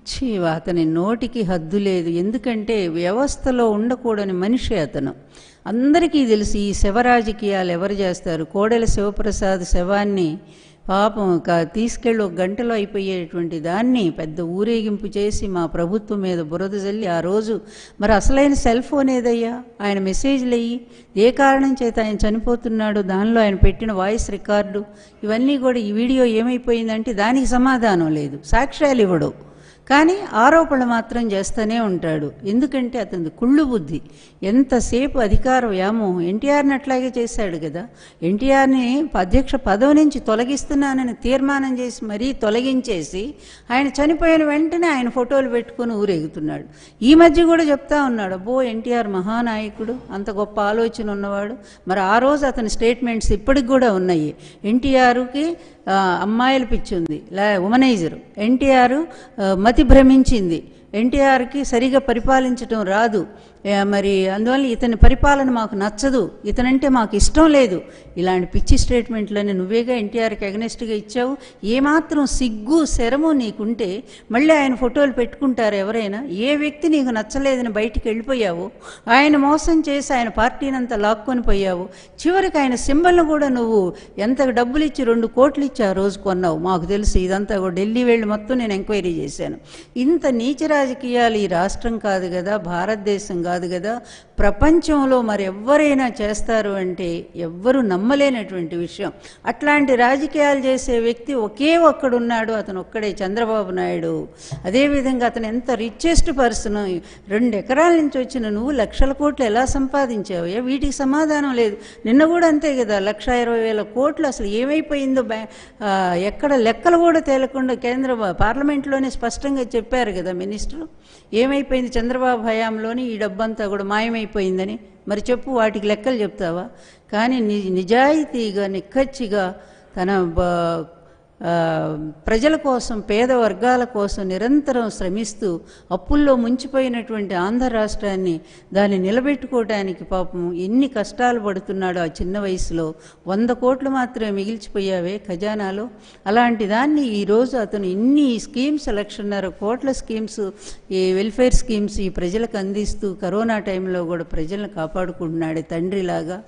ఛీ అతని నోటికి హద్దు లేదు ఎందుకంటే వ్యవస్థలో ఉండకూడని మనిషి అతను అందరికీ తెలుసు ఈ శవ రాజకీయాలు ఎవరు చేస్తారు కోడెల శివప్రసాద్ శవాన్ని పాపం క- తీసుకెళ్ళి ఒక గంటలో అయిపోయేటువంటి దాన్ని పెద్ద ఊరేగింపు చేసి మా ప్రభుత్వం మీద బురద జల్లి ఆ రోజు మరి అసలైన సెల్ ఫోన్ ఏదయ్యా ఆయన మెసేజ్లు అయ్యి ఏ కారణం చేత ఆయన చనిపోతున్నాడు దానిలో ఆయన పెట్టిన వాయిస్ రికార్డు ఇవన్నీ కూడా ఈ వీడియో ఏమైపోయిందంటే దానికి సమాధానం లేదు సాక్ష్యాలు ఇవ్వడు కానీ ఆరోపణలు మాత్రం చేస్తూనే ఉంటాడు ఎందుకంటే అతని కుళ్ళు బుద్ధి ఎంతసేపు అధికార వ్యామోహం ఎన్టీఆర్ని అట్లాగే చేశాడు కదా ఎన్టీఆర్ని అధ్యక్ష పదవి నుంచి తొలగిస్తున్నానని తీర్మానం చేసి మరీ తొలగించేసి ఆయన చనిపోయిన వెంటనే ఆయన ఫోటోలు పెట్టుకొని ఊరేగుతున్నాడు ఈ మధ్య కూడా చెప్తా ఉన్నాడు అబ్బో ఎన్టీఆర్ మహానాయకుడు అంత గొప్ప ఆలోచన ఉన్నవాడు మరి ఆ రోజు అతని స్టేట్మెంట్స్ ఇప్పటికి కూడా ఉన్నాయి ఎన్టీఆర్కి అమ్మాయిల పిచ్చి ఉంది లే ఉమనైజరు ఎన్టీఆర్ మతి భ్రమించింది ఎన్టీఆర్కి సరిగా పరిపాలించటం రాదు ఏ, మరి అందువల్ల ఇతని పరిపాలన మాకు నచ్చదు ఇతనంటే మాకు ఇష్టం లేదు ఇలాంటి పిచ్చి స్టేట్మెంట్లని నువ్వేగా ఎన్టీఆర్కి అగనెస్ట్గా ఇచ్చావు ఏమాత్రం సిగ్గు శరము నీకుంటే మళ్ళీ ఆయన ఫోటోలు పెట్టుకుంటారు ఎవరైనా ఏ వ్యక్తి నీకు నచ్చలేదని బయటికి వెళ్ళిపోయావు ఆయన మోసం చేసి ఆయన పార్టీని అంతా లాక్కొని పోయావు చివరికి ఆయన సింబల్ను కూడా నువ్వు ఎంత డబ్బులు ఇచ్చి రెండు కోట్లు ఇచ్చి ఆ రోజు కొన్నావు మాకు తెలుసు ఇదంతా కూడా ఢిల్లీ వెళ్ళి మొత్తం నేను ఎంక్వైరీ చేశాను ఇంత నీచ రాజకీయాలు ఈ రాష్ట్రం కాదు కదా భారతదేశం కాదు కదా ప్రపంచంలో మరి ఎవరైనా చేస్తారు అంటే ఎవ్వరూ నమ్మలేనటువంటి విషయం అట్లాంటి రాజకీయాలు చేసే వ్యక్తి ఒకే ఒక్కడున్నాడు అతను ఒక్కడే చంద్రబాబు నాయుడు అదేవిధంగా అతను ఎంత రిచెస్ట్ పర్సన్ రెండు ఎకరాల నుంచి వచ్చిన నువ్వు లక్షల కోట్లు ఎలా సంపాదించావు ఏ వీటికి సమాధానం లేదు నిన్న కూడా అంతే కదా లక్ష ఇరవై వేల కోట్లు అసలు ఏమైపోయిందో బ్యా ఆ, ఎక్కడ లెక్కలు కూడా తేలకుండా కేంద్ర పార్లమెంట్లోనే స్పష్టంగా చెప్పారు కదా మినిస్టర్ ఏమైపోయింది చంద్రబాబు హయాంలోని ఈ డబ్బంతా కూడా మాయమైపోయిందని మరి చెప్పు వాటికి లెక్కలు చెప్తావా కానీ ని నిజాయితీగా నిక్కచ్చిగా తన బ- ఆ, ప్రజల కోసం పేద వర్గాల కోసం నిరంతరం శ్రమిస్తూ అప్పుల్లో ముంచిపోయినటువంటి ఆంధ్ర రాష్ట్రాన్ని దాన్ని నిలబెట్టుకోవడానికి పాపం ఎన్ని కష్టాలు పడుతున్నాడో ఆ చిన్న వయసులో వంద కోట్లు మాత్రమే మిగిల్చిపోయావే ఖజానాలో అలాంటి దాన్ని ఈరోజు అతను ఇన్ని స్కీమ్స్ లక్షన్నర కోట్ల స్కీమ్స్ ఈ వెల్ఫేర్ స్కీమ్స్ ఈ ప్రజలకు అందిస్తూ కరోనా టైంలో కూడా ప్రజలను కాపాడుకుంటున్నాడే తండ్రిలాగా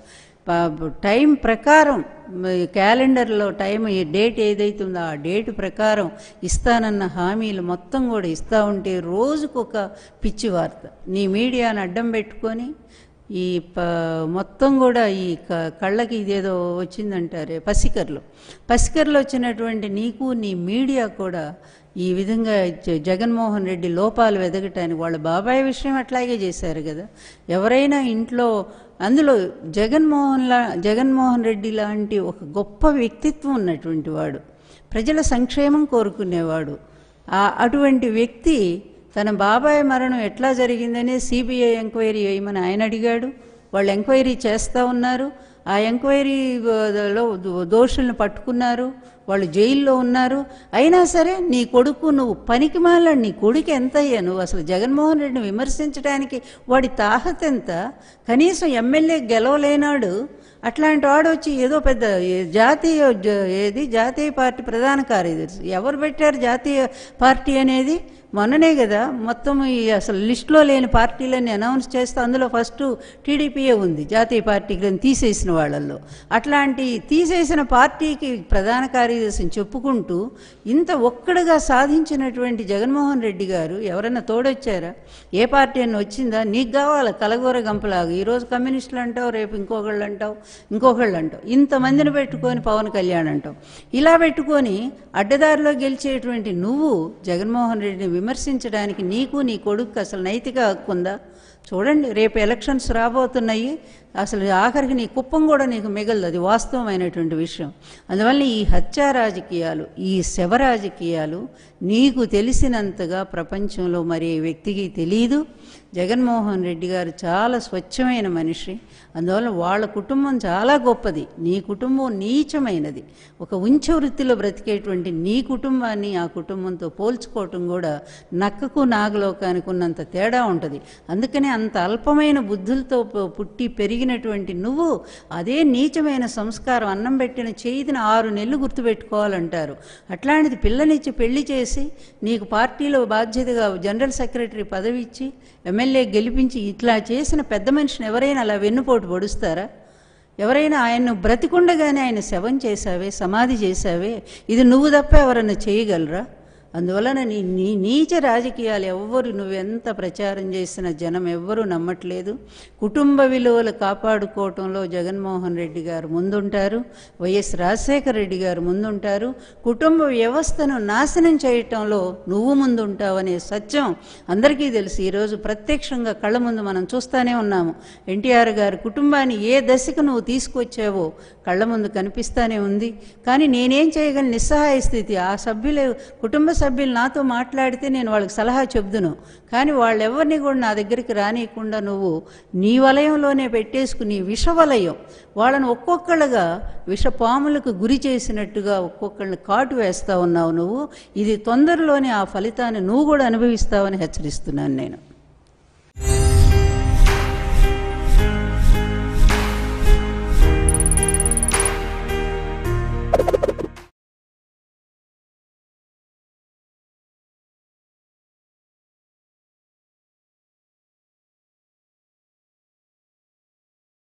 ప- టైం ప్రకారం మ- క్యాలెండర్లో టైం ఈ డేట్ ఏదైతుందో ఆ డేట్ ప్రకారం ఇస్తానన్న హామీలు మొత్తం కూడా ఇస్తూ ఉంటే రోజుకొక పిచ్చి వార్త నీ మీడియాను అడ్డం పెట్టుకొని ఈ ప మొత్తం కూడా ఈ క- కళ్ళకి ఇదేదో వచ్చిందంటారే పసికర్లు పసికర్లు వచ్చినటువంటి నీకు నీ మీడియా కూడా ఈ విధంగా జ- జగన్మోహన్ రెడ్డి లోపాలు వెదగటానికి వాళ్ళ బాబాయ్ విషయం అట్లాగే చేశారు కదా ఎవరైనా ఇంట్లో అందులో జగన్మోహన్ లా జగన్మోహన్ రెడ్డి లాంటి ఒక గొప్ప వ్యక్తిత్వం ఉన్నటువంటి వాడు ప్రజల సంక్షేమం కోరుకునేవాడు ఆ అటువంటి వ్యక్తి తన బాబాయ్ మరణం ఎట్లా జరిగిందనే సిబిఐ ఎంక్వైరీ వేయమని ఆయన అడిగాడు వాళ్ళు ఎంక్వైరీ చేస్తూ ఉన్నారు ఆ ఎంక్వైరీలో దోషులను పట్టుకున్నారు వాళ్ళు జైల్లో ఉన్నారు అయినా సరే నీ కొడుకు నువ్వు పనికి మాల నీ కొడుకు ఎంత అయ్యా నువ్వు అసలు జగన్మోహన్ రెడ్డిని విమర్శించడానికి వాడి తాహత ఎంత కనీసం ఎమ్మెల్యే గెలవలేనాడు అట్లాంటి వాడు వచ్చి ఏదో పెద్ద ఏ- జాతీయ జ- ఏది జాతీయ పార్టీ ప్రధాన కార్యదర్శి ఎవరు పెట్టారు జాతీయ పార్టీ అనేది మొన్ననే కదా మొత్తం ఈ అసలు లిస్టులో లేని పార్టీలని అనౌన్స్ చేస్తే అందులో ఫస్ట్ టీడీపీయే ఉంది జాతీయ పార్టీలను తీసేసిన వాళ్ళల్లో అట్లాంటి తీసేసిన పార్టీకి ప్రధాన కార్యదర్శిని చెప్పుకుంటూ ఇంత ఒక్కడుగా సాధించినటువంటి జగన్మోహన్ రెడ్డి గారు ఎవరైనా తోడొచ్చారా ఏ పార్టీ అని వచ్చిందా నీకు కావాలి కలగూర గంపలాగా ఈరోజు కమ్యూనిస్టులు అంటావు రేపు ఇంకొకళ్ళు అంటావు ఇంకొకళ్ళు అంటావు ఇంతమందిని పెట్టుకొని పవన్ కళ్యాణ్ అంటావు ఇలా పెట్టుకొని అడ్డదారిలో గెలిచేటువంటి నువ్వు జగన్మోహన్ రెడ్డిని విమర్శించడానికి నీకు నీ కొడుకు అసలు నైతిక హక్కు ఉందా చూడండి రేపు ఎలక్షన్స్ రాబోతున్నాయి అసలు ఆఖరికి నీ కుప్పం కూడా నీకు మిగలదు అది వాస్తవమైనటువంటి విషయం అందువల్ల ఈ హత్యా రాజకీయాలు ఈ శవ రాజకీయాలు నీకు తెలిసినంతగా ప్రపంచంలో మరి ఏ వ్యక్తికి తెలియదు జగన్మోహన్ రెడ్డి గారు చాలా స్వచ్ఛమైన మనిషి అందువల్ల వాళ్ళ కుటుంబం చాలా గొప్పది నీ కుటుంబం నీచమైనది ఒక ఉంచ వృత్తిలో బ్రతికేటువంటి నీ కుటుంబాన్ని ఆ కుటుంబంతో పోల్చుకోవటం కూడా నక్కకు నాగలోకానికి ఉన్నంత తేడా ఉంటుంది అందుకనే అంత అల్పమైన బుద్ధులతో పు- పుట్టి పెరిగినటువంటి నువ్వు అదే నీచమైన సంస్కారం అన్నం పెట్టిన చేతిని ఆరు నెలలు గుర్తుపెట్టుకోవాలంటారు అట్లాంటిది పిల్లనిచ్చి పెళ్లి చేసి నీకు పార్టీలో బాధ్యతగా జనరల్ సెక్రటరీ పదవి ఇచ్చి ఎమ్మెల్యే గెలిపించి ఇట్లా చేసిన పెద్ద మనిషిని ఎవరైనా అలా వెన్నుపోటు పొడుస్తారా ఎవరైనా ఆయన్ను బ్రతికుండగానే ఆయన శవం చేశావే సమాధి చేశావే ఇది నువ్వు తప్ప ఎవరన్నా చేయగలరా అందువలన నీ నీ నీచ రాజకీయాలు ఎవ్వరు నువ్వెంత ప్రచారం చేసిన జనం ఎవ్వరూ నమ్మట్లేదు కుటుంబ విలువలు కాపాడుకోవటంలో జగన్మోహన్ రెడ్డి గారు ముందుంటారు వైఎస్ రాజశేఖర రెడ్డి గారు ముందుంటారు కుటుంబ వ్యవస్థను నాశనం చేయటంలో నువ్వు ముందుంటావనే సత్యం అందరికీ తెలుసు ఈరోజు ప్రత్యక్షంగా కళ్ళ ముందు మనం చూస్తానే ఉన్నాము ఎన్టీఆర్ గారి కుటుంబాన్ని ఏ దశకు నువ్వు తీసుకొచ్చావో కళ్ళ ముందు కనిపిస్తానే ఉంది కానీ నేనేం చేయగలను నిస్సహాయ స్థితి ఆ సభ్యులు కుటుంబ సభ్యులు నాతో మాట్లాడితే నేను వాళ్ళకి సలహా చెబుదును కానీ వాళ్ళెవరిని కూడా నా దగ్గరికి రానియకుండా నువ్వు నీ వలయంలోనే పెట్టేసుకుని విషవలయం వాళ్ళని ఒక్కొక్కళ్ళగా విషపాములకు గురి చేసినట్టుగా ఒక్కొక్కళ్ళని కాటు వేస్తా ఉన్నావు నువ్వు ఇది తొందరలోనే ఆ ఫలితాన్ని నువ్వు కూడా అనుభవిస్తావని హెచ్చరిస్తున్నాను నేను